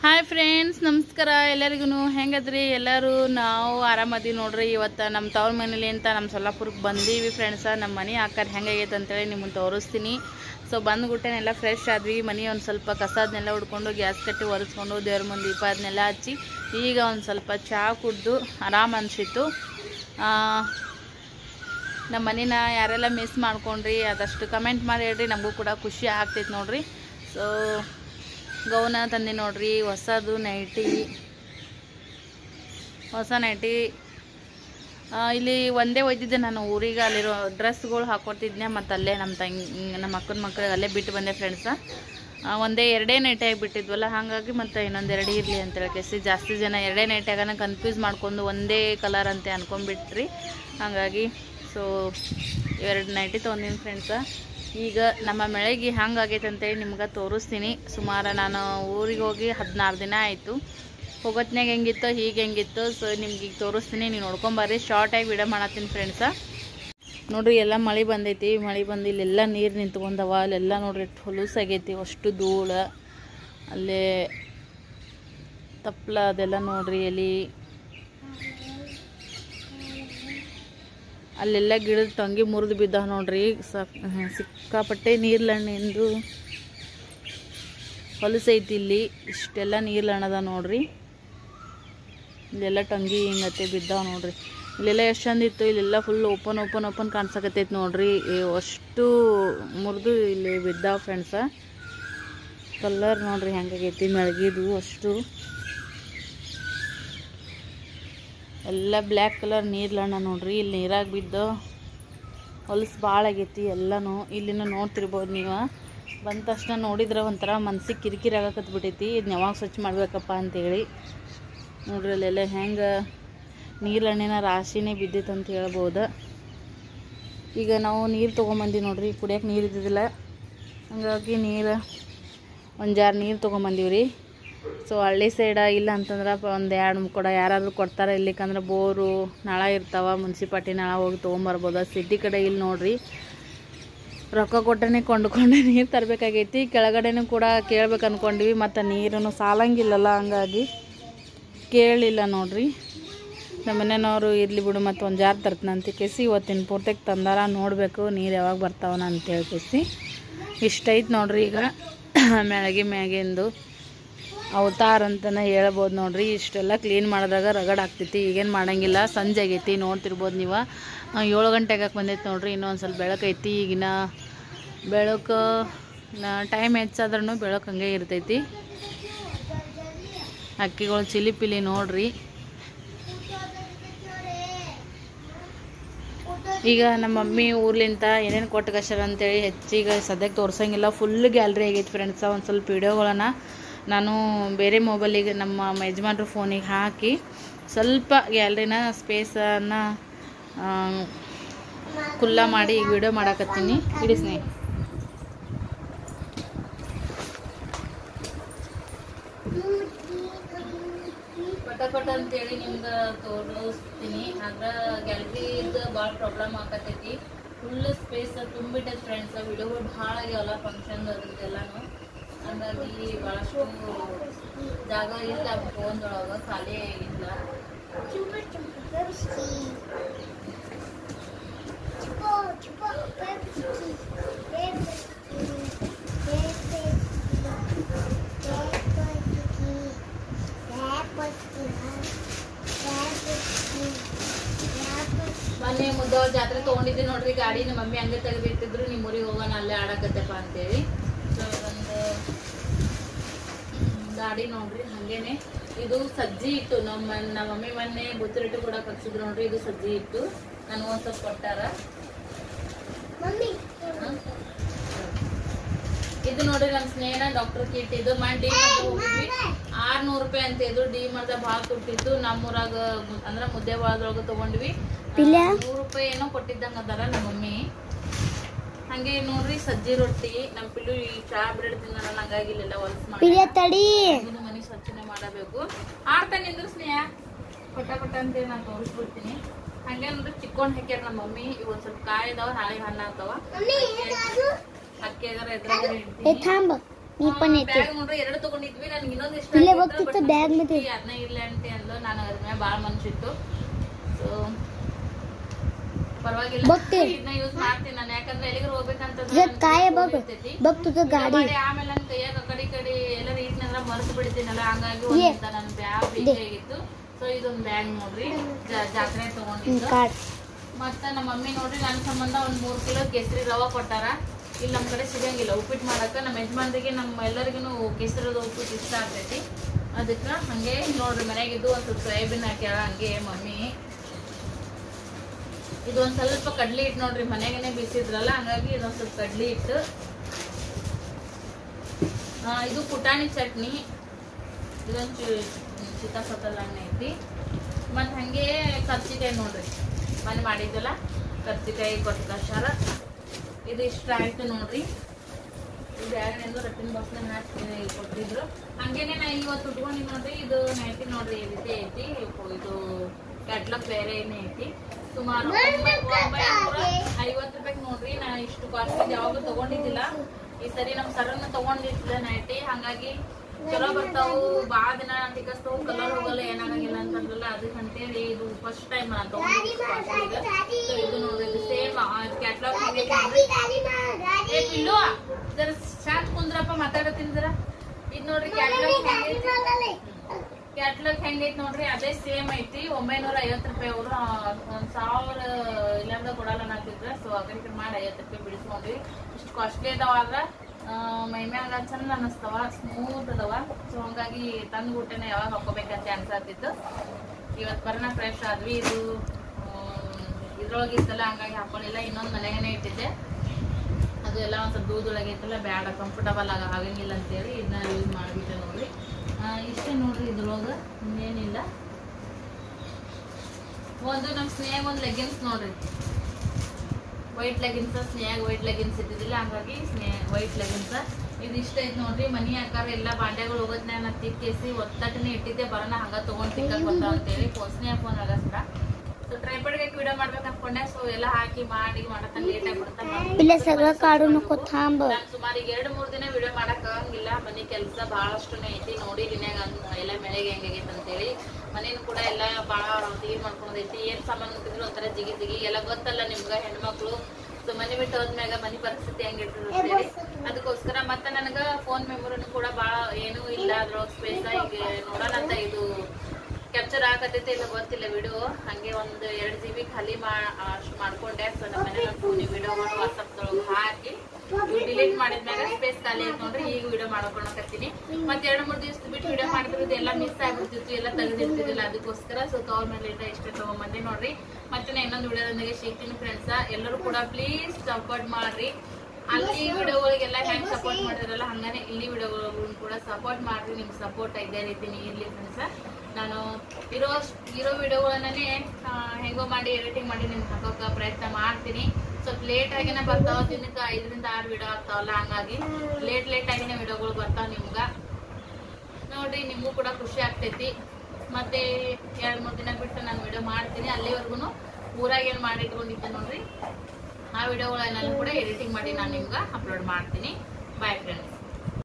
Hi friends ನಮಸ್ಕಾರ ಎಲ್ಲರಿಗೂ ಹೆಂಗದ್ರಿ ಎಲ್ಲರೂ ನಾವು ಆರಾಮದಿ ನೋಡ್ರಿ ಇವತ್ತು ನಮ್ಮ ತವ್ರ ಮನೇಲಿ ಅಂತ ನಮ್ಮ ಸೊಲ್ಲಾಪುರಕ್ಕೆ ಬಂದೀವಿ ಫ್ರೆಂಡ್ಸ ನಮ್ಮ ಮನೆ ಆಕಾರ ಹೆಂಗಾಗೈತೆ ಅಂತೇಳಿ ನಿಮ್ಮನ್ನು ತೋರಿಸ್ತೀನಿ ಸೊ ಬಂದ್ಬಿಟ್ಟೆನೆಲ್ಲ ಫ್ರೆಶ್ ಆದ್ವಿ ಮನೆ ಒಂದು ಸ್ವಲ್ಪ ಕಸದನ್ನೆಲ್ಲ ಹುಡ್ಕೊಂಡು ಗ್ಯಾಸ್ ಕಟ್ಟಿ ಒರೆಸ್ಕೊಂಡು ದೇವ್ರ ಮುಂದೆ ದೀಪ ಅದನ್ನೆಲ್ಲ ಹಚ್ಚಿ ಈಗ ಒಂದು ಸ್ವಲ್ಪ ಚಹಾ ಕುಡ್ದು ಆರಾಮ್ ಅನಿಸಿತ್ತು ನಮ್ಮ ಮನೇನ ಯಾರೆಲ್ಲ ಮಿಸ್ ಮಾಡ್ಕೊಂಡ್ರಿ ಅದಷ್ಟು ಕಮೆಂಟ್ ಮಾಡಿ ಹೇಳ್ರಿ ನಮಗೂ ಕೂಡ ಖುಷಿ ಆಗ್ತೈತೆ ನೋಡ್ರಿ ಸೊ ಗೌನ ತಂದೆ ನೋಡ್ರಿ ಹೊಸದು ನೈಟಿ ಹೊಸ ನೈಟಿ ಆ, ಇಲ್ಲಿ ಒಂದೇ ಒಯ್ದಿದ್ದೆ ನಾನು ಊರಿಗೆ ಅಲ್ಲಿರೋ ಡ್ರೆಸ್ಗಳು ಹಾಕೊಡ್ತಿದ್ನೆ ಮತ್ತು ಅಲ್ಲೇ ನಮ್ಮ ತಂಗಿ ನಮ್ಮ ಅಕ್ಕನ ಮಕ್ಳಿಗೆ ಅಲ್ಲೇ ಬಿಟ್ಟು ಬಂದೆ ಫ್ರೆಂಡ್ಸ ಒಂದೇ ಎರಡೇ ನೈಟಿ ಆಗಿಬಿಟ್ಟಿದ್ವಲ್ಲ ಹಾಗಾಗಿ ಮತ್ತು ಇನ್ನೊಂದು ಎರಡು ಇರಲಿ ಅಂತ ಹೇಳಿ ಜಾಸ್ತಿ ಜನ ಎರಡೇ ನೈಟಿಯಾಗನ ಕನ್ಫ್ಯೂಸ್ ಮಾಡ್ಕೊಂಡು ಒಂದೇ ಕಲರ್ ಅಂತ ಅನ್ಕೊಂಡ್ಬಿಟ್ರಿ ಹಾಗಾಗಿ ಸೊ ಎರಡು ನೈಟಿ ತೊಗೊಂಡಿನಿ ಫ್ರೆಂಡ್ಸ ಈಗ ನಮ್ಮ ಮಳೆಗೆ ಹಂಗಾಗೈತೆ ಅಂತೇಳಿ ನಿಮ್ಗೆ ತೋರಿಸ್ತೀನಿ ಸುಮಾರು ನಾನು ಊರಿಗೆ ಹೋಗಿ ಹದಿನಾರು ದಿನ ಆಯಿತು ಹೋಗೋತ್ನಾಗ ಹೆಂಗಿತ್ತು ಹೀಗೆ ಹೆಂಗಿತ್ತು ಸೊ ನಿಮ್ಗೆ ಈಗ ತೋರಿಸ್ತೀನಿ ನೀವು ನೋಡ್ಕೊಂಬರ್ರಿ ಶಾರ್ಟಾಗಿ ವಿಡಿಯೋ ಮಾಡತ್ತೀನಿ ಫ್ರೆಂಡ್ಸ ನೋಡ್ರಿ ಎಲ್ಲ ಮಳೆ ಬಂದೈತಿ ಮಳೆ ಬಂದು ಇಲ್ಲೆಲ್ಲ ನೀರು ನಿಂತ್ಕೊಂಡವ ಅಲ್ಲೆಲ್ಲ ನೋಡ್ರಿ ಎಷ್ಟು ಹೊಲಸಾಗೈತಿ ಅಷ್ಟು ಧೂಳ ಅಲ್ಲೇ ತಪ್ಪಲ ಅದೆಲ್ಲ ನೋಡ್ರಿ ಎಲ್ಲಿ ಅಲ್ಲೆಲ್ಲ ಗಿಡದ ಟೊಂಗಿ ಮುರಿದು ಬಿದ್ದಾವ ನೋಡ್ರಿ ಸಕ್ ಸಿಕ್ಕಾಪಟ್ಟೆ ನೀರ್ಲಣ್ಣಿಂದು ಹೊಲಸೈತಿ ಇಲ್ಲಿ ಇಷ್ಟೆಲ್ಲ ನೀರ್ಲಣ್ಣದ ನೋಡ್ರಿ ಇಲ್ಲೆಲ್ಲ ಟೊಂಗಿ ಹಿಂಗತ್ತೆ ಬಿದ್ದಾವ ನೋಡ್ರಿ ಇಲ್ಲೆಲ್ಲ ಎಷ್ಟು ಚಂದ ಇತ್ತು ಇಲ್ಲೆಲ್ಲ ಫುಲ್ ಓಪನ್ ಓಪನ್ ಓಪನ್ ಕಾಣ್ಸಕತ್ತೈತಿ ನೋಡ್ರಿ ಈ ಅಷ್ಟು ಮುರಿದು ಇಲ್ಲಿ ಬಿದ್ದಾವ ಫ್ರೆಂಡ್ಸ ಕಲರ್ ನೋಡ್ರಿ ಹೆಂಗಾಗೈತಿ ಮೆಳಗಿದು ಅಷ್ಟು ಎಲ್ಲ ಬ್ಲ್ಯಾಕ್ ಕಲರ್ ನೀರ್ಲಣ್ಣ ನೋಡ್ರಿ ಇಲ್ಲಿ ನೀರಾಗ ಬಿದ್ದು ಹೊಲಸು ಭಾಳ ಆಗೈತಿ ಎಲ್ಲನೂ ಇಲ್ಲಿನ ನೋಡ್ತಿರ್ಬೋದು ನೀವು ಬಂದ ತಕ್ಷಣ ನೋಡಿದ್ರೆ ಒಂಥರ ಮನ್ಸಿಗೆ ಕಿರಿಕಿರಿ ಆಗಕತ್ ಬಿಟ್ಟೈತಿ ಇದನ್ನ ಯಾವಾಗ ಸ್ವಚ್ಛ ಮಾಡ್ಬೇಕಪ್ಪ ಅಂತೇಳಿ ನೋಡ್ರಿ ಅಲ್ಲೆಲ್ಲ ಹೆಂಗೆ ನೀರಣ್ಣಿನ ರಾಶಿನೇ ಬಿದ್ದಿತ್ತು ಅಂತ ಹೇಳ್ಬೋದು ಈಗ ನಾವು ನೀರು ತೊಗೊಂಬಂದಿ ನೋಡ್ರಿ ಕುಡಿಯೋಕೆ ನೀರು ಇದ್ದಿದ್ದಿಲ್ಲ ಹಂಗಾಗಿ ನೀರು ಒಂದು ಜಾರ್ ನೀರು ತೊಗೊಂಬಂದೀವಿ ರೀ ಸೊ ಹಳ್ಳಿ ಸೈಡ ಇಲ್ಲ ಅಂತಂದ್ರೆ ಒಂದು ಎರಡು ಕೊಡ ಯಾರಾದರೂ ಕೊಡ್ತಾರೆ ಇಲ್ಲಿಕಂದ್ರೆ ಬೋರು ನಳ ಇರ್ತಾವ ಮುನ್ಸಿಪಾಲ್ಟಿ ನಳ ಹೋಗಿ ತೊಗೊಂಬರ್ಬೋದು ಸಿಟಿ ಕಡೆ ಇಲ್ಲಿ ನೋಡ್ರಿ ರೊಕ್ಕ ಕೊಟ್ಟನೆ ಕೊಂಡ್ಕೊಂಡೆ ನೀರು ತರಬೇಕಾಗೈತಿ ಕೆಳಗಡೆನೂ ಕೂಡ ಕೇಳ್ಬೇಕು ಅಂದ್ಕೊಂಡ್ವಿ ಮತ್ತು ನೀರನ್ನು ಸಾಲಂಗಿಲ್ಲಲ್ಲ ಹಂಗಾಗಿ ಕೇಳಲಿಲ್ಲ ನೋಡ್ರಿ ನಮ್ಮ ಮನೆಯವರು ಇರಲಿ ಬಿಡು ಮತ್ತು ಒಂದು ಜಾರ್ ತರ್ತನಂತ ಕೇಸಿ ಇವತ್ತಿನ ಪೂರ್ತಿಗೆ ತಂದಾರ ನೋಡಬೇಕು ನೀರು ಯಾವಾಗ ಬರ್ತಾವನ ಅಂತೇಳಿ ಕೇಸಿ ಇಷ್ಟ ಐತೆ ನೋಡ್ರಿ ಈಗ ಮ್ಯಾಗೆ ಮ್ಯಾಗಿಂದು ಅವತಾರ ಅಂತಲೇ ಹೇಳ್ಬೋದು ನೋಡ್ರಿ ಇಷ್ಟೆಲ್ಲ ಕ್ಲೀನ್ ಮಾಡಿದಾಗ ರಗಡ್ ಆಗ್ತೈತಿ ಈಗೇನು ಮಾಡಂಗಿಲ್ಲ ಸಂಜೆ ಆಗೈತಿ ನೋಡ್ತಿರ್ಬೋದು ನೀವು ಆ, ಏಳು ಗಂಟೆಗೆ ಬಂದೈತೆ ನೋಡ್ರಿ ಇನ್ನೊಂದು ಸ್ವಲ್ಪ ಬೆಳಕೈತಿ ಈಗಿನ ಬೆಳಕು ಟೈಮ್ ಹೆಚ್ಚಾದ್ರೂ ಬೆಳಕು ಹಂಗೆ ಇರ್ತೈತಿ ಅಕ್ಕಿಗಳು ಚಿಲಿ ಪಿಲಿ ನೋಡ್ರಿ ಈಗ ನಮ್ಮ ಮಮ್ಮಿ ಊರ್ಲಿಂದ ಏನೇನು ಕೊಟ್ಟು ಕಳ್ಸ್ಯಾರ ಅಂತೇಳಿ ಹೆಚ್ಚಿಗೆ ಸದ್ಯಕ್ಕೆ ತೋರ್ಸಂಗಿಲ್ಲ ಫುಲ್ ಗ್ಯಾಲ್ರಿ ಆಗೈತೆ ಫ್ರೆಂಡ್ಸ ಒಂದು ಸ್ವಲ್ಪ ವೀಡಿಯೋಗಳನ್ನು ನಾನು ಬೇರೆ ಮೊಬೈಲಿಗೆ ನಮ್ಮ ಯಜಮಾನ್ರ ಫೋನಿಗೆ ಹಾಕಿ ಸ್ವಲ್ಪ ಗ್ಯಾಲ್ರಿನ ಸ್ಪೇಸನ್ನು ಕುಲ್ಲ ಮಾಡಿ ಈಗ ವಿಡಿಯೋ ಮಾಡಾಕತ್ತೀನಿ ಇಡಿ ಸ್ನೇಹಿ ಪಟ ಪಟ ಅಂತೇಳಿ ನಿಮ್ಗೆ ತೋರಿಸ್ತೀನಿ ಆದ್ರೆ ಗ್ಯಾಲರಿದು ಭಾಳ ಪ್ರಾಬ್ಲಮ್ ಆಗತೈತಿ ಫುಲ್ ಸ್ಪೇಸ್ ತುಂಬಿಟ್ಟೈತೆ ಫ್ರೆಂಡ್ಸ್ ವಿಡಿಯೋಗಳು ಭಾಳ ಆಗ್ಯಾವಲ್ಲ ಫಂಕ್ಷನ್ ಅದ್ರದ್ದೆಲ್ಲನೂ ಹಂಗಾಗಿ ಭಾಳಷ್ಟು ಜಾಗ ಇಲ್ಲ ಫೋನ್ದೊಳಗೆ ಖಾಲಿ ಇಲ್ಲ ಮೊನ್ನೆ ಮುದ್ದವ್ರ ಜಾತ್ರೆ ತೊಗೊಂಡಿದ್ದೆ ನೋಡ್ರಿ ಗಾಡಿ ನಮ್ಮ ಮಮ್ಮಿ ಹಂಗೆ ತೆಗೆದಿಟ್ಟಿದ್ರು ನಿಮ್ಮ ಊರಿಗೆ ಹೋಗೋಣ ಅಲ್ಲೇ ಆಡಕತ್ತಪ್ಪ ಅಂತೇಳಿ ಸೊ ಒಂದು ಗಾಡಿ ನೋಡ್ರಿ ಹಂಗೇನೆ ಇದು ಸಜ್ಜಿ ಇಟ್ಟು ನಮ್ಮ ನಮ್ಮ ಮಮ್ಮಿ ಮೊನ್ನೆ ಬುತ್ತಿರಿಟ್ಟು ಕೂಡ ಕಳ್ಸಿದ್ರು ನೋಡ್ರಿ ಇದು ಸಜ್ಜಿ ಇಟ್ಟು ನನಗೆ ಒಂದು ಸ್ವಲ್ಪ ಕೊಟ್ಟಾರ ಹ? ಇದು ನೋಡ್ರಿ ನಮ್ಮ ಸ್ನೇಹ ಡಾಕ್ಟರ್ ಕಿಟ್ ಇದು ಮಾಡಿ ಡಿ ಹೋಗಿದ್ವಿ ಆರ್ನೂರು ರೂಪಾಯಿ ಅಂತ ಇದ್ರು ಡಿ ಮಾಡ್ದ ಭಾಳ ತುಟ್ಟಿತ್ತು ನಮ್ಮೂರಾಗ ಮು- ಅಂದ್ರ ಮುದ್ದೆ ಬಾಳದೊಳಗ ತಗೊಂಡ್ವಿ ನೂರು ರೂಪಾಯಿ ಏನೋ ಕೊಟ್ಟಿದ್ದಂಗ ಅದಾರ ನಮ್ಮ ಮಮ್ಮಿ ಹಂಗೆ ನೋಡ್ರಿ ಸಜ್ಜಿ ರೊಟ್ಟಿ ನಮ್ಮ ಪಿಲ್ಲು ಈ ಚಾ ಬ್ರೆಡ್ ತಿನ್ನಲ್ಲ ಹಂಗಾಗಿ ಇಲ್ಲೆಲ್ಲ ಹೊಲ್ಸ್ ಮಾಡಿ ತಡಿ ಇದನ್ನು ಮನೆ ಸ್ವಚ್ಛನೆ ಮಾಡಬೇಕು ಆಡ್ತಾ ನಿಂದ್ರು ಸ್ನೇಹ ಪಟ ಪಟ ಅಂತೇಳಿ ನಾನು ತೋರಿಸ್ಬಿಡ್ತೀನಿ ಹಂಗೆ ನೋಡ್ರಿ ಚಿಕ್ಕೊಂಡ್ ಹಾಕ್ಯಾರ ನಮ್ಮ ಮಮ್ಮಿ ಇವ್ ಒಂದ್ ಸ್ವಲ್ಪ ಕಾಯಿ ಇದಾವ ನಾಳೆ ಹಣ್ಣು ಆಗ್ತಾವ ಅಕ್ಕಿಯಾಗಾರ ಎದ್ರಾಗ ಏ ಥಾಂಬ ನೀ ಪನ್ ಐತಿ ಬ್ಯಾಗ್ ನೋಡ್ರಿ ಎರಡು ತಗೊಂಡಿದ್ವಿ ನನ್ಗೆ ಇನ್ನೊಂದು ಇಷ್ಟ ಇಲ್ಲೇ ಆಗಿತ್ತು, ಹೋಗ್ತಿತ್ತು but bag ಮೇಲೆ. ಈ ಅದನ್ನ ಇಲ್ಲ ಅಂತ ಅಂದ್ಲು ನಾನು ಅದ್ರ ಮೇಲೆ ಭಾಳ ಮನ್ಸಿತ್ತು ಸೊ ಪರವಾಗಿಲ್ಲ ಭಕ್ತಿ. ಇದನ್ನ ಯೂಸ್ ಮಾಡ್ತೀನಿ ನಾನು ಯಾಕಂದ್ರೆ ಎಲ್ಲಿಗಾರು ಹೋಗ್ಬೇಕಂತಂದ್ರೆ ಇದ ನನ್ಗೆ ಕಾಯ phone ಬಗ್ ಇರ್ತೈತಿ. ಬಗ್ ತುಕ ಊಟ ಗಾಡಿ ಮಾಡಿ ಆಮೇಲೆ ನನ್ನ ಕೈಯಾಗ ಆ ಕಡೆ ಈ ಕಡೆ ಎಲ್ಲ ರೀತಿನೆಲ್ಲ ಮರೆತು ಬಿಡ್ತೀನಲ್ಲ ಹಂಗಾಗಿ ಏ. ಒಂದ್ ನನ್ನ ಬ್ಯಾಗ್ ಬೇಕಾಗಿತ್ತು ಸೊ ಇದೊಂದು ಬ್ಯಾಗ್ ನೋಡ್ರಿ ಜಾ- ಜಾತ್ರೆ ತಗೊಂಡಿದ್ದು ಕಾರ್ಡ್ ಮತ್ತ ನಮ್ಮ ಮಮ್ಮಿ ನೋಡ್ರಿ ನನ್ನ ಸಂಬಂಧ ಒಂದ್ ಮೂರ್ ಕಿಲೋ ಕೇಸರಿ ರವಾ ಕೊಟ್ಟಾರ ಇಲ್ಲಿ ನಮ್ಮ ಕಡೆ ಸಿಗಂಗಿಲ್ಲ ಉಪ್ಪಿಟ್ಟು ಮಾಡಕ ನಮ್ಮ ಯಜಮಾನ್ರಿಗೆ ನಮ್ಮ ಎಲ್ಲರಿಗೂ ಕೇಸರದ ಉಪ್ಪಿಟ್ಟು ಇಷ್ಟ ಆಗ್ತೈತಿ ಅದಕ್ಕೆ ಹಂಗೆ ನೋಡ್ರಿ ಮನೆಗಿದ್ದು ಒಂದ್ ಸ್ವಲ್ಪ ಸೋಯಾಬೀನ್ ಹಾಕ್ಯಾರ ಹಂಗೆ ಮಮ್ಮಿ ಇದು ಒಂದ್ ಸ್ವಲ್ಪ ಕಡ್ಲಿ ಹಿಟ್ಟು ನೋಡ್ರಿ ಮನೆಗೇನೆ ಬೀಸಿದ್ರಲ್ಲ ಹಂಗಾಗಿ ಇದೊಂದ್ ಸ್ವಲ್ಪ ಕಡ್ಲಿ ಹಿಟ್ಟು ಆ, ಇದು ಪುಟಾಣಿ ಚಟ್ನಿ ಇದೊಂದು ಚಿತ್ತಾಪತ್ತಲ್ಲ ಐತಿ ಮತ್ತು ಹಂಗೆ ಕರ್ಚಿಕಾಯಿ ನೋಡ್ರಿ ಮನೆ ಮಾಡಿದ್ದಲ್ಲ ಕರ್ಚಿಕಾಯಿ ಕೊಟ್ಟು ಕಷಾರ ಇದು ಇಷ್ಟ ಆಯ್ತು ನೋಡ್ರಿ ಇದು ಎರಡನೇದು ರಟ್ಟಿನ ಬಾಕ್ಸ್ನ ಹಾಕಿ ಕೊಟ್ಟಿದ್ರು ಹಂಗೇನೆ ನಾ ಇವತ್ತು ಉಟ್ಕೊಂಡು ನೋಡ್ರಿ ಇದು ನೈಟಿ ನೋಡ್ರಿ ಈ ರೀತಿ ಐತಿ ಇದು ಕ್ಯಾಟ್ಲಾಗ್ ಬೇರೆ ಏನೇ ಐತಿ ಸುಮಾರು ಐವತ್ತು ರೂಪಾಯಿ ನೋಡ್ರಿ ನಾ ಇಷ್ಟು ಕಾಸ್ಟ್ಲಿ ಯಾವಾಗೂ ತಗೊಂಡಿದ್ದಿಲ್ಲ ಈ ಸರಿ ನಮ್ ಸರನ್ನ ತಗೊಂಡಿದ್ದಿಲ್ಲ ನೈಟಿ ಹಂಗಾಗಿ ಚಲೋ ಬರ್ತಾವು ಬಾಳ ದಿನ ಟಿಕಸ್ತಾವು ಕಲರ್ ಹೋಗಲ್ಲ ಏನಾಗಂಗಿಲ್ಲ ಅಂತಂದ್ರಲ್ಲ ಅದಕ್ಕೆ ಅಂತೇಳಿ ಇದು ಫಸ್ಟ್ ಟೈಮ್ ನಾನು ತಗೊಂಡಿದ್ದು ಕಾಸ್ಟ್ಲಿ ಸೊ ಇದು ನೋಡ್ರಿ ಇದು ಸೇಮ್ ಕ್ಯಾಟ್ಲಾಗ್ ಏ ಪಿಲ್ಲು ಜರ ಶಾಂತ್ ಕುಂದ್ರಪ್ಪ ಮಾತಾಡತ್ತೀನಿ ಜರ ಇದ್ ನೋಡ್ರಿ ಕ್ಯಾಟ್ಲಾಗ್ ಕ್ಯಾಟ್ಲಾಗ್ ಹೆಂಗೈತಿ ನೋಡ್ರಿ ಅದೇ ಸೇಮ್ ಐತಿ ಒಂಬೈನೂರ ಐವತ್ತು ರೂಪಾಯಿ ಅವರು ಒಂದ್ ಸಾವಿರ ಇಲ್ಲಾಂದ್ರೆ ಕೊಡಲ್ಲ ನಾಕಿದ್ರ ಸೊ ಅಗ್ರಿಕಲ್ ಮಾಡಿ ಐವತ್ತು ರೂಪಾಯಿ ಬಿಡಿಸ್ಕೊಂಡ್ವಿ ಇಷ್ಟು ಕಾಸ್ಟ್ಲಿ ಅದಾವ ಆದ್ರ ಆ, ಮೈ ಮ್ಯಾಗ ಚಂದ ಅನಸ್ತವ ಸ್ಮೂತ್ ಅದಾವ ಸೊ ಹಂಗಾಗಿ ತಂದ್ ಊಟನ ಯಾವಾಗ ಹಾಕೋಬೇಕಂತ ಅನ್ಸತ್ತಿತ್ತು ಇವತ್ತು ಬರೋಣ ಫ್ರೆಶ್ ಆದ್ವಿ ಇದು ಇದ್ರೊಳಗೆ ಇತ್ತಲ್ಲ ಹಂಗಾಗಿ ಹಾಕೊಳ್ಳಿಲ್ಲ ಇನ್ನೊಂದು ಮನೆಗೇನೆ ಇಟ್ಟಿದ್ದೆ ಅದು ಎಲ್ಲ ಒಂದು ಸ್ವಲ್ಪ ದೂದೊಳಗೆ ಐತಲ್ಲ ಬ್ಯಾಡ ಕಂಫರ್ಟಬಲ್ ಆಗ ಆಗಂಗಿಲ್ಲ ಅಂತೇಳಿ ಇದನ್ನ ಯೂಸ್ ಮಾಡಿಬಿಟ್ಟೆ ನೋಡ್ರಿ ಆ, ಇಷ್ಟೇ ನೋಡ್ರಿ ಇದ್ರೊಳಗೆ ಇನ್ನೇನಿಲ್ಲ ಒಂದು ನಮ್ಮ ಸ್ನೇಹ ಒಂದು ಲೆಗಿನ್ಸ್ ನೋಡ್ರಿ white leggings Sneha white leggings ಇದ್ದಿದ್ದಿಲ್ಲ ಹಂಗಾಗಿ ಸ್ನೇಹ ವೈಟ್ ಲೆಗಿನ್ಸ್ ಇದು ಇಷ್ಟ ಐತ್ ನೋಡ್ರಿ ಮನಿ ಆಕಾರ ಎಲ್ಲ ಬಾಂಡ್ಯಾಗಳು ಹೋಗೋದ್ನ ನಾ ತಿಕ್ಕೇಸಿ ಒತ್ತಟನೆ ಇಟ್ಟಿದ್ದೆ ಬರೋಣ ಹಂಗ ತಗೊಂಡ್ ತಿಕ್ಕಕ್ ಬರ್ತಾವ ಅಂತೇಳಿ ಸ್ನೇಹ ಫೋನ್ ಆಗಸ್ರ ಸೊ ಟ್ರೈಪಡ್ಗೆ ವಿಡಿಯೋ ಮಾಡ್ಬೇಕು ಅನ್ಕೊಂಡೆ ಸೊ ಎಲ್ಲ ಹಾಕಿ ಮಾಡಿ ಮಾಡತ್ತ ಲೇಟ್ ಆಗ್ಬಿಡ್ತಾ ಇಲ್ಲ ಸಗಳ ಕಾಡು ಕೊತ್ತಾಂಬ ನಾನ್ ಸುಮಾರು ಈಗ ಎರಡ್ ಮೂರ್ ದಿನ ವಿಡಿಯೋ ಮಾಡಕ್ ಆಗಂಗಿಲ್ಲ ಮನೆ ಕೆಲಸ ಬಹಳಷ್ಟುನೇ ಐತಿ ನೋಡಿ ದಿನ್ಯಾಗ ಎಲ್ಲ ಮಳೆಗೆ ಹೆಂಗಾಗೈತೆ ಅಂತೇಳಿ ಮನೇನು ಕೂಡ ಎಲ್ಲ ಬಾಳ ಕ್ಲೀನ್ ಮಾಡ್ಕೊಂಡೈತಿ ಏನ್ ಸಾಮಾನು ಮುಟ್ಟಿದ್ರು ಒಂಥರ ಜಿಗಿ ಜಿಗಿ ಎಲ್ಲ ಗೊತ್ತಲ್ಲ ನಿಮ್ಗ ಹೆಣ್ಮಕ್ಳು ಸೊ ಮನೆ ಬಿಟ್ಟು ಹೋದ್ಮ್ಯಾಗ ಮನೆ ಪರಿಸ್ಥಿತಿ ಹೆಂಗಿರ್ತದೆ ಅಂತೇಳಿ ಅದಕ್ಕೋಸ್ಕರ ಮತ್ತೆ ನನಗ ಫೋನ್ ಮೆಮೊರಿನು ಕೂಡ ಬಾಳ ಏನೂ ಇಲ್ಲ ಅದ್ರೊಳಗೆ ಸ್ಪೇಸ್ ಈಗ ನೋಡೋಣ ಅಂತ ಇದು ಕ್ಯಾಪ್ಚರ್ ಆಗತೈತೆ ಇಲ್ಲ ಗೊತ್ತಿಲ್ಲ ವಿಡಿಯೋ ಹಂಗೆ ಒಂದು ಎರಡು ಜಿ ಬಿ ಖಾಲಿ ಮಾ ಅಷ್ಟ್ ಮಾಡ್ಕೊಂಡೆ ಸೊ ನಮ್ಮ ಮನೆ ಫೋನಿಗೆ ವಿಡಿಯೋ ಮಾಡಿ ವಾಟ್ಸಪ್ದೊಳಗೆ ಹಾಕಿ ಡಿಲೀಟ್ ಮಾಡಿದ್ಮ್ಯಾಗ ಸ್ಪೇಸ್ ಖಾಲಿ ಐತೆ ನೋಡ್ರಿ ಈಗ ವಿಡಿಯೋ ಮಾಡ್ಕೊಳಕತ್ತೀನಿ ಮತ್ತೆ ಎರಡು ಮೂರು ದಿವಸ ಬಿಟ್ಟು ವಿಡಿಯೋ ಮಾಡಿದ್ರು ಎಲ್ಲ ಮಿಸ್ ಆಗ್ಬಿಡ್ತಿತ್ತು ಎಲ್ಲ ತೆಗೆದಿರ್ತಿದ್ದಿಲ್ಲ ಅದಕ್ಕೋಸ್ಕರ ಸೊ ತವ್ರ ಮೇಲೆ ಇದ್ದ ಇಷ್ಟ ತಗೊಂಬಂದೆ ನೋಡ್ರಿ ಮತ್ತೆ ನಾ ಇನ್ನೊಂದು ವಿಡಿಯೋದೊಂದಿಗೆ ಸಿಗ್ತೀನಿ ಫ್ರೆಂಡ್ಸ್ ಎಲ್ಲರೂ ಕೂಡ ಪ್ಲೀಸ್ ಸಪೋರ್ಟ್ ಮಾಡ್ರಿ ಅಲ್ಲಿ ವಿಡಿಯೋಗಳಿಗೆಲ್ಲ ಹೆಂಗ್ ಸಪೋರ್ಟ್ ಮಾಡಿದ್ರಲ್ಲ ಹಂಗಾನೆ ಇಲ್ಲಿ ವಿಡಿಯೋಗಳು ಕೂಡ ಸಪೋರ್ಟ್ ಮಾಡ್ರಿ ನಿಮ್ ಸಪೋರ್ಟ್ ಇದೇ ರೀತಿ ಇರ್ಲಿ ಫ್ರೆಂಡ್ಸ್ ನಾನು ಇರೋ ಇರೋ ವಿಡಿಯೋಗಳನ್ನೇ ಹೆಂಗೋ ಮಾಡಿ ಎಡಿಟಿಂಗ್ ಮಾಡಿ ನಿಮ್ಗೆ ಹಾಕೋಕೆ ಪ್ರಯತ್ನ ಮಾಡ್ತೀನಿ ಸ್ವಲ್ಪ ಲೇಟ್ ಆಗಿನ ಬರ್ತಾವ ದಿನಕ್ಕೆ ಐದರಿಂದ ಆರು ವಿಡಿಯೋ ಆಗ್ತಾವಲ್ಲ ಹಂಗಾಗಿ ಲೇಟ್ ಲೇಟ್ ಆಗಿನ ವಿಡಿಯೋಗಳು ಬರ್ತಾವ ನಿಮ್ಗ ನೋಡ್ರಿ ನಿಮಗೂ ಕೂಡ ಖುಷಿ ಆಗ್ತೈತಿ ಮತ್ತೆ ಎರಡ್ ಮೂರ್ ದಿನ ಬಿಟ್ಟು ನಾನು ವಿಡಿಯೋ ಮಾಡ್ತೀನಿ ಅಲ್ಲಿವರೆಗೂ ಊರಾಗ ಏನ್ ಮಾಡಿಟ್ಕೊಂಡಿದ್ದೆ ನೋಡ್ರಿ ಆ ವಿಡಿಯೋಗಳನ್ನೆಲ್ಲ ಕೂಡ ಎಡಿಟಿಂಗ್ ಮಾಡಿ ನಾನು ನಿಮ್ಗೆ ಅಪ್ಲೋಡ್ ಮಾಡ್ತೀನಿ ಬಾಯ್ ಫ್ರೆಂಡ್ಸ್